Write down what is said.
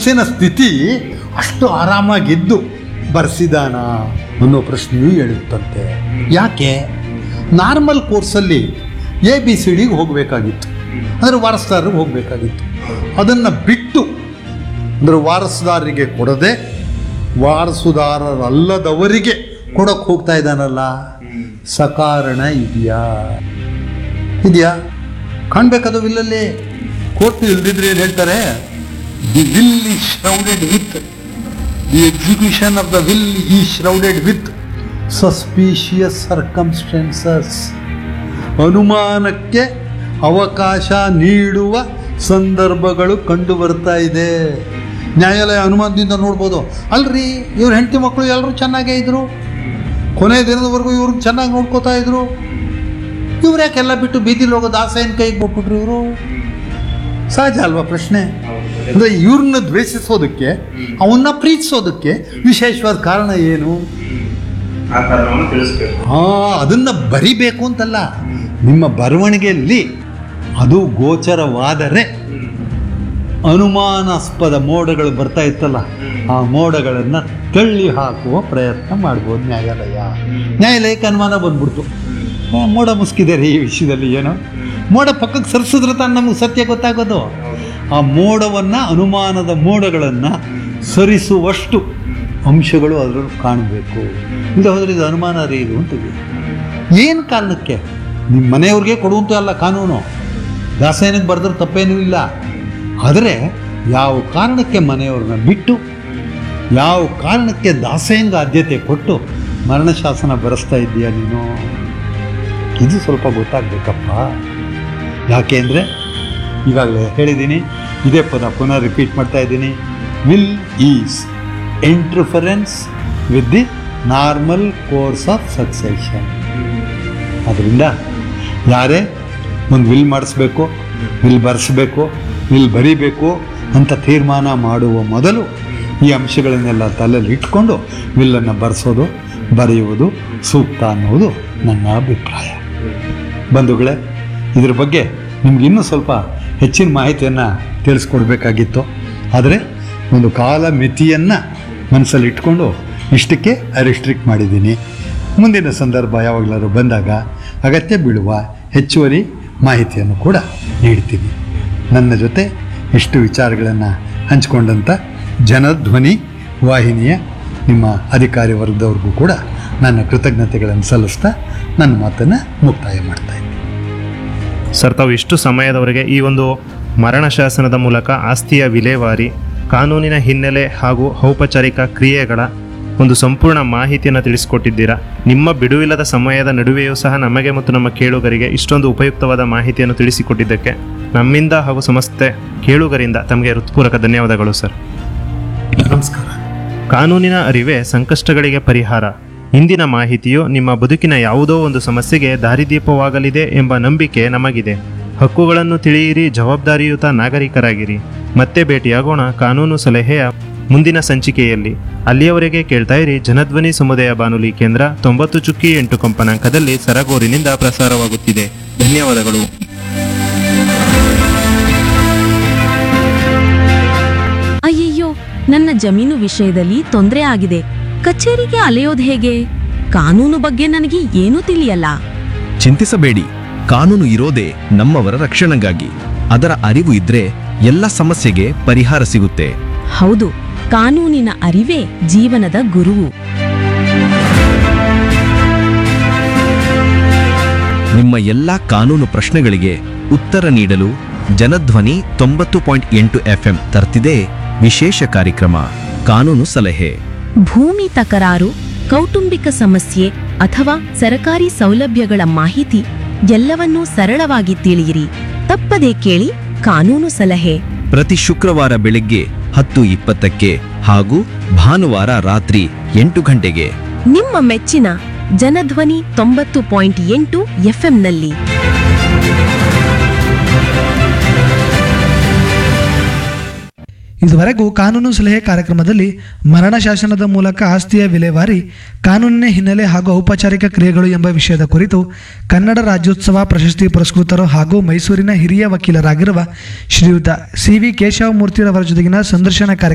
ಮನಸ್ಸಿನ ಸ್ಥಿತಿ ಅಷ್ಟು ಆರಾಮಾಗಿದ್ದು ಬರೆಸಿದಾನ ಅನ್ನೋ ಪ್ರಶ್ನೆಯೂ ಹೇಳುತ್ತಂತೆ ಯಾಕೆ ನಾರ್ಮಲ್ ಕೋರ್ಸಲ್ಲಿ ಎ ಬಿ ಸಿ ಡಿಗೆ ಹೋಗಬೇಕಾಗಿತ್ತು ಅಂದರೆ ವಾರಸ್ದಾರರಿಗೆ ಹೋಗಬೇಕಾಗಿತ್ತು ಅದನ್ನು ಬಿಟ್ಟು ಅಂದರೆ ವಾರಸುದಾರರಿಗೆ ಕೊಡದೆ ವಾರಸುದಾರರಲ್ಲದವರಿಗೆ ಕೊಡಕ್ಕೆ ಹೋಗ್ತಾ ಇದ್ದಾನಲ್ಲ ಸಕಾರಣ ಇದೆಯಾ ಇದೆಯಾ ಕಾಣ್ಬೇಕದು ವಿಲ್ಲಲ್ಲಿ ಕೋರ್ಟ್ ಇಲ್ದಿದ್ರೆ ಏನು ಹೇಳ್ತಾರೆ the will is shrouded with the execution of the will is shrouded with suspicious circumstances ಅನುಮಾನಕ್ಕೆ ಅವಕಾಶ ನೀಡುವ ಸಂದರ್ಭಗಳು ಕಂಡು ಬರ್ತಾ ಇದೆ ನ್ಯಾಯಾಲಯ ಅನುಮಾನದಿಂದ ನೋಡ್ಬೋದು ಅಲ್ರಿ ಇವ್ರ ಹೆಂಡತಿ ಮಕ್ಕಳು ಎಲ್ಲರೂ ಚೆನ್ನಾಗೇ ಇದ್ರು ಕೊನೆ ದಿನದವರೆಗೂ ಇವ್ರನ್ನ ಚೆನ್ನಾಗಿ ನೋಡ್ಕೋತಾ ಇದ್ರು ಇವ್ರು ಯಾಕೆಲ್ಲ ಬಿಟ್ಟು ಬೀದಿಲಿ ಹೋಗೋ ದಾಸೇನ ಕೈಗೆ ಕೊಟ್ಬಿಟ್ರು ಇವರು ಸಹಜ ಅಲ್ವಾ ಪ್ರಶ್ನೆ ಅಂದರೆ ಇವ್ರನ್ನ ದ್ವೇಷಿಸೋದಕ್ಕೆ ಅವನ್ನ ಪ್ರೀತಿಸೋದಕ್ಕೆ ವಿಶೇಷವಾದ ಕಾರಣ ಏನು ಆ ಕಾರಣವನ್ನು ತಿಳಿಸ್ಬೇಕು ಹಾ ಅದನ್ನ ಬರಿಬೇಕು ಅಂತಲ್ಲ ನಿಮ್ಮ ಬರವಣಿಗೆಯಲ್ಲಿ ಅದು ಗೋಚರವಾದರೆ ಅನುಮಾನಾಸ್ಪದ ಮೋಡಗಳು ಬರ್ತಾ ಇತ್ತಲ್ಲ ಆ ಮೋಡಗಳನ್ನು ತಳ್ಳಿ ಹಾಕುವ ಪ್ರಯತ್ನ ಮಾಡ್ಬೋದು ನ್ಯಾಯಾಲಯ ನ್ಯಾಯಾಲಯಕ್ಕೆ ಅನುಮಾನ ಬಂದ್ಬಿಡ್ತು ಆ, ಮೋಡ ಮುಸ್ಕಿದೆ ರೀ ಈ ವಿಷಯದಲ್ಲಿ ಏನು ಮೋಡ ಪಕ್ಕಕ್ಕೆ ಸರಿಸಿದ್ರೆ ತಾನು ನಮಗೆ ಸತ್ಯ ಗೊತ್ತಾಗೋದು ಆ ಮೋಡವನ್ನು ಅನುಮಾನದ ಮೋಡಗಳನ್ನು ಸರಿಸುವಷ್ಟು ಅಂಶಗಳು ಅದರಲ್ಲಿ ಕಾಣಬೇಕು ಇಲ್ಲ ಹೋದ್ರೆ ಇದು ಅನುಮಾನ ರೀ ಇದು ಅಂತೀವಿ ಏನು ಕಾರಣಕ್ಕೆ ನಿಮ್ಮ ಮನೆಯವ್ರಿಗೆ ಕೊಡುವಂತ ಅಲ್ಲ ಕಾನೂನು ದಾಸಾಯನಕ್ಕೆ ಬರೆದ್ರೆ ತಪ್ಪೇನೂ ಇಲ್ಲ ಆದರೆ ಯಾವ ಕಾರಣಕ್ಕೆ ಮನೆಯವ್ರನ್ನ ಬಿಟ್ಟು ಯಾವ ಕಾರಣಕ್ಕೆ ದಾಸೇಂಗ ಆದ್ಯತೆ ಕೊಟ್ಟು ಮರಣಶಾಸನ ಬರೆಸ್ತಾ ಇದ್ದೀಯ ನೀನು ಇದು ಸ್ವಲ್ಪ ಗೊತ್ತಾಗಬೇಕಪ್ಪ ಯಾಕೆ ಅಂದರೆ ಈಗಾಗಲೇ ಹೇಳಿದ್ದೀನಿ ಇದೇ ಪದ ಪುನಃ ರಿಪೀಟ್ ಮಾಡ್ತಾ ಇದ್ದೀನಿ will is interference with the normal course of succession ಅದರಿಂದ ಯಾರೇ ಒಂದು ವಿಲ್ ಮಾಡಿಸ್ಬೇಕು ವಿಲ್ ಬರೆಸ್ಬೇಕು ವಿಲ್ ಬರಿಬೇಕು ಅಂತ ತೀರ್ಮಾನ ಮಾಡುವ ಮೊದಲು ಈ ಅಂಶಗಳನ್ನೆಲ್ಲ ತಲೆಯಲ್ಲಿ ಇಟ್ಕೊಂಡು ವಿಲ್ಲನ್ನು ಬರೆಸೋದು ಬರೆಯುವುದು ಸೂಕ್ತ ಅನ್ನೋದು ನನ್ನ ಅಭಿಪ್ರಾಯ ಬಂಧುಗಳೇ ಇದ್ರ ಬಗ್ಗೆ ನಿಮ್ಗೆ ಇನ್ನೂ ಸ್ವಲ್ಪ ಹೆಚ್ಚಿನ ಮಾಹಿತಿಯನ್ನು ತಿಳಿಸ್ಕೊಡ್ಬೇಕಾಗಿತ್ತು ಆದರೆ ಒಂದು ಕಾಲ ಮಿತಿಯನ್ನು ಮನಸ್ಸಲ್ಲಿ ಇಟ್ಕೊಂಡು ಇಷ್ಟಕ್ಕೆ ರಿಸ್ಟ್ರಿಕ್ಟ್ ಮಾಡಿದ್ದೀನಿ ಮುಂದಿನ ಸಂದರ್ಭ ಯಾವಾಗಲಾದ್ರು ಬಂದಾಗ ಅಗತ್ಯ ಬೀಳುವ ಹೆಚ್ಚುವರಿ ಮಾಹಿತಿಯನ್ನು ಕೂಡ ನೀಡ್ತೀನಿ ನನ್ನ ಜೊತೆ ಎಷ್ಟು ವಿಚಾರಗಳನ್ನು ಹಂಚಿಕೊಂಡಂಥ ಜನಧ್ವನಿ ವಾಹಿನಿಯ ನಿಮ್ಮ ಅಧಿಕಾರಿ ವರ್ಗದವ್ರಿಗೂ ಕೂಡ ನನ್ನ ಕೃತಜ್ಞತೆಗಳನ್ನು ಸಲ್ಲಿಸ್ತಾ ನನ್ನ ಮಾತನ್ನು ಮುಕ್ತಾಯ ಮಾಡ್ತಾ ಇದ್ದೀನಿ ಸರ್ ತಾವು ಇಷ್ಟು ಸಮಯದವರೆಗೆ ಈ ಒಂದು ಮರಣ ಶಾಸನದ ಮೂಲಕ ಆಸ್ತಿಯ ವಿಲೇವಾರಿ ಕಾನೂನಿನ ಹಿನ್ನೆಲೆ ಹಾಗೂ ಔಪಚಾರಿಕ ಕ್ರಿಯೆಗಳ ಒಂದು ಸಂಪೂರ್ಣ ಮಾಹಿತಿಯನ್ನು ತಿಳಿಸಿಕೊಟ್ಟಿದ್ದೀರಾ ನಿಮ್ಮ ಬಿಡುವಿಲ್ಲದ ಸಮಯದ ನಡುವೆಯೂ ಸಹ ನಮಗೆ ಮತ್ತು ನಮ್ಮ ಕೇಳುಗರಿಗೆ ಇಷ್ಟೊಂದು ಉಪಯುಕ್ತವಾದ ಮಾಹಿತಿಯನ್ನು ತಿಳಿಸಿಕೊಟ್ಟಿದ್ದಕ್ಕೆ ನಮ್ಮಿಂದ ಹಾಗೂ ಸಮಸ್ತ ಕೇಳುಗರಿಂದ ತಮಗೆ ಹೃತ್ಪೂರ್ವಕ ಧನ್ಯವಾದಗಳು ಸರ್ ನಮಸ್ಕಾರ ಕಾನೂನಿನ ಅರಿವೇ ಸಂಕಷ್ಟಗಳಿಗೆ ಪರಿಹಾರ ಇಂದಿನ ಮಾಹಿತಿಯು ನಿಮ್ಮ ಬದುಕಿನ ಯಾವುದೋ ಒಂದು ಸಮಸ್ಯೆಗೆ ದಾರಿದೀಪವಾಗಲಿದೆ ಎಂಬ ನಂಬಿಕೆ ನಮಗಿದೆ ಹಕ್ಕುಗಳನ್ನು ತಿಳಿಯಿರಿ ಜವಾಬ್ದಾರಿಯುತ ನಾಗರಿಕರಾಗಿರಿ ಮತ್ತೆ ಭೇಟಿಯಾಗೋಣ ಕಾನೂನು ಸಲಹೆಯ ಮುಂದಿನ ಸಂಚಿಕೆಯಲ್ಲಿ ಅಲ್ಲಿಯವರೆಗೆ ಕೇಳ್ತಾ ಇರಿ ಜನಧ್ವನಿ ಸಮುದಾಯ ಬಾನುಲಿ ಕೇಂದ್ರ ತೊಂಬತ್ತು ಚುಕ್ಕಿ ಎಂಟು ಕಂಪನಾಂಕದಲ್ಲಿ ಸರಗೂರಿನಿಂದ ಪ್ರಸಾರವಾಗುತ್ತಿದೆ ಧನ್ಯವಾದಗಳು ಅಯ್ಯಯ್ಯೋ ನನ್ನ ಜಮೀನು ವಿಷಯದಲ್ಲಿ ತೊಂದರೆ ಆಗಿದೆ ಕಚೇರಿಗೆ ಅಲೆಯೋದು ಹೇಗೆ ಕಾನೂನು ಬಗ್ಗೆ ನನಗೆ ಏನೂ ತಿಳಿಯಲ್ಲ ಚಿಂತಿಸಬೇಡಿ ಕಾನೂನು ಇರೋದೇ ನಮ್ಮವರ ರಕ್ಷಣೆಗಾಗಿ ಅದರ ಅರಿವು ಇದ್ರೆ ಎಲ್ಲ ಸಮಸ್ಯೆಗೆ ಪರಿಹಾರ ಸಿಗುತ್ತೆ ಹೌದು ಕಾನೂನಿನ ಅರಿವೇ ಜೀವನದ ಗುರುವು ನಿಮ್ಮ ಎಲ್ಲಾ ಕಾನೂನು ಪ್ರಶ್ನೆಗಳಿಗೆ ಉತ್ತರ ನೀಡಲು ಜನಧ್ವನಿ ತೊಂಬತ್ತು ಪಾಯಿಂಟ್ ಎಂಟು ಎಫ್ಎಂ ತರ್ತಿದೆ ವಿಶೇಷ ಕಾರ್ಯಕ್ರಮ ಕಾನೂನು ಸಲಹೆ ಭೂಮಿ ತಕರಾರು ಕೌಟುಂಬಿಕ ಸಮಸ್ಯೆ ಅಥವಾ ಸರಕಾರಿ ಸೌಲಭ್ಯಗಳ ಮಾಹಿತಿ ಎಲ್ಲವನ್ನೂ ಸರಳವಾಗಿ ತಿಳಿಯಿರಿ ತಪ್ಪದೇ ಕೇಳಿ ಕಾನೂನು ಸಲಹೆ ಪ್ರತಿ ಶುಕ್ರವಾರ ಬೆಳಗ್ಗೆ ಹತ್ತು ಇಪ್ಪತ್ತಕ್ಕೆ ಹಾಗೂ ಭಾನುವಾರ ರಾತ್ರಿ ಎಂಟು ಗಂಟೆಗೆ ನಿಮ್ಮ ಮೆಚ್ಚಿನ ಜನಧ್ವನಿ ತೊಂಬತ್ತು ಪಾಯಿಂಟ್ ಎಂಟು ಎಫ್ಎಂನಲ್ಲಿ ಇದುವರೆಗೂ ಕಾನೂನು ಸಲಹೆ ಕಾರ್ಯಕ್ರಮದಲ್ಲಿ ಮರಣ ಶಾಸನದ ಮೂಲಕ ಆಸ್ತಿಯ ವಿಲೇವಾರಿ ಕಾನೂನಿನ ಹಿನ್ನೆಲೆ ಹಾಗೂ ಔಪಚಾರಿಕ ಕ್ರಿಯೆಗಳು ಎಂಬ ವಿಷಯದ ಕುರಿತು ಕನ್ನಡ ರಾಜ್ಯೋತ್ಸವ ಪ್ರಶಸ್ತಿ ಪುರಸ್ಕೃತರು ಹಾಗೂ ಮೈಸೂರಿನ ಹಿರಿಯ ವಕೀಲರಾಗಿರುವ ಶ್ರೀಯುತ ಸಿ ವಿ ಕೇಶವಮೂರ್ತಿರವರ ಜೊತೆಗಿನ ಸಂದರ್ಶನ ಕಾರ್ಯಕ್ರಮ